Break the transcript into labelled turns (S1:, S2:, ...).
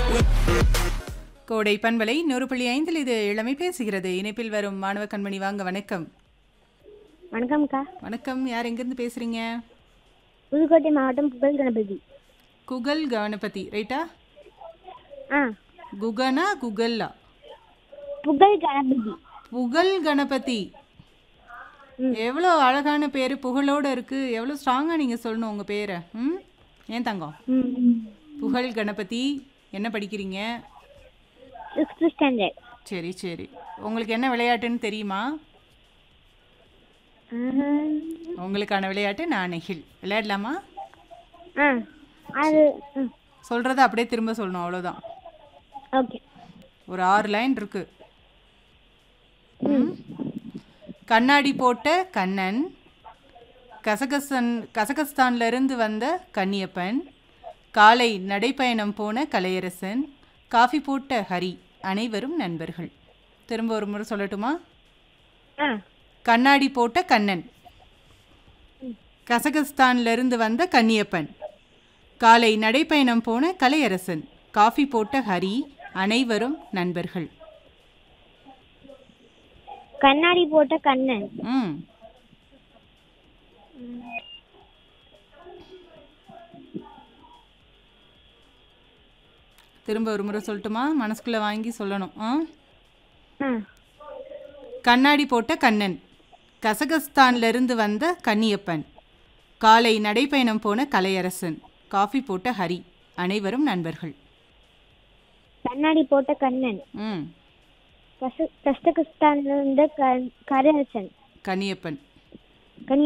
S1: கோடை பண்பலை நூறு புள்ளி ஐந்தில் இது இளமை பேசுகிறது இணைப்பில் வரும் மாணவ கண்மணி வாங்க வணக்கம்
S2: வணக்கம்க்கா
S1: வணக்கம் யார் எங்கேருந்து பேசுறீங்க
S2: புதுக்கோட்டை மாவட்டம் புகழ் கணபதி
S1: குகல் கணபதி ரைட்டா
S2: ஆ
S1: குகனா குகல்லா
S2: புகழ் கணபதி
S1: புகழ் கணபதி எவ்வளோ அழகான பேர் புகழோட இருக்கு எவ்வளோ ஸ்ட்ராங்காக நீங்கள் சொல்லணும் உங்கள் பேரை ம் ஏன் தங்கம்
S2: ம் ம்.
S1: புகழ் கணபதி என்ன படிக்கிறீங்க
S2: சிக்ஸ்த் ஸ்டாண்டர்ட்
S1: சரி சரி உங்களுக்கு என்ன விளையாட்டுன்னு தெரியுமா உங்களுக்கான விளையாட்டு நான் நெகில் விளையாடலாமா
S2: ஆ அது ம்
S1: சொல்கிறத அப்படியே திரும்ப சொல்லணும் அவ்வளோதான்
S2: ஓகே
S1: ஒரு ஆறு லைன் இருக்கு ம். கண்ணாடி போட்ட கண்ணன் கசகஸ்தான் கசகஸ்தான்ல இருந்து வந்த கன்னியப்பன் காலை நடைப்பயணம் போன கலையரசன் காஃபி போட்ட ஹரி அனைவரும் நண்பர்கள் திரும்ப ஒரு முறை சொல்லட்டுமா
S2: ஆ
S1: கண்ணாடி போட்ட கண்ணன் கசகஸ்தான்ல இருந்து வந்த கன்னியப்பன் காலை நடைப்பயணம் போன கலையரசன் காஃபி போட்ட ஹரி அனைவரும் நண்பர்கள்
S2: கண்ணாடி போட்ட கண்ணன்
S1: ம் திரும்ப ஒரு முறை சொல்லட்டுமா மனசுக்குள்ள வாங்கி சொல்லணும் ஆ
S2: ஆ
S1: கண்ணாடி போட்ட கண்ணன் கசகஸ்தான்ல இருந்து வந்த கன்னியப்பன் காலை நடைப்பயணம் போன கலையரசன் காஃபி போட்ட ஹரி அனைவரும் நண்பர்கள்
S2: கண்ணாடி போட்ட கண்ணன்
S1: ம்
S2: கச கஸ்தகஸ்தான்ல இருந்த க கரரசன்
S1: கன்னியப்பன்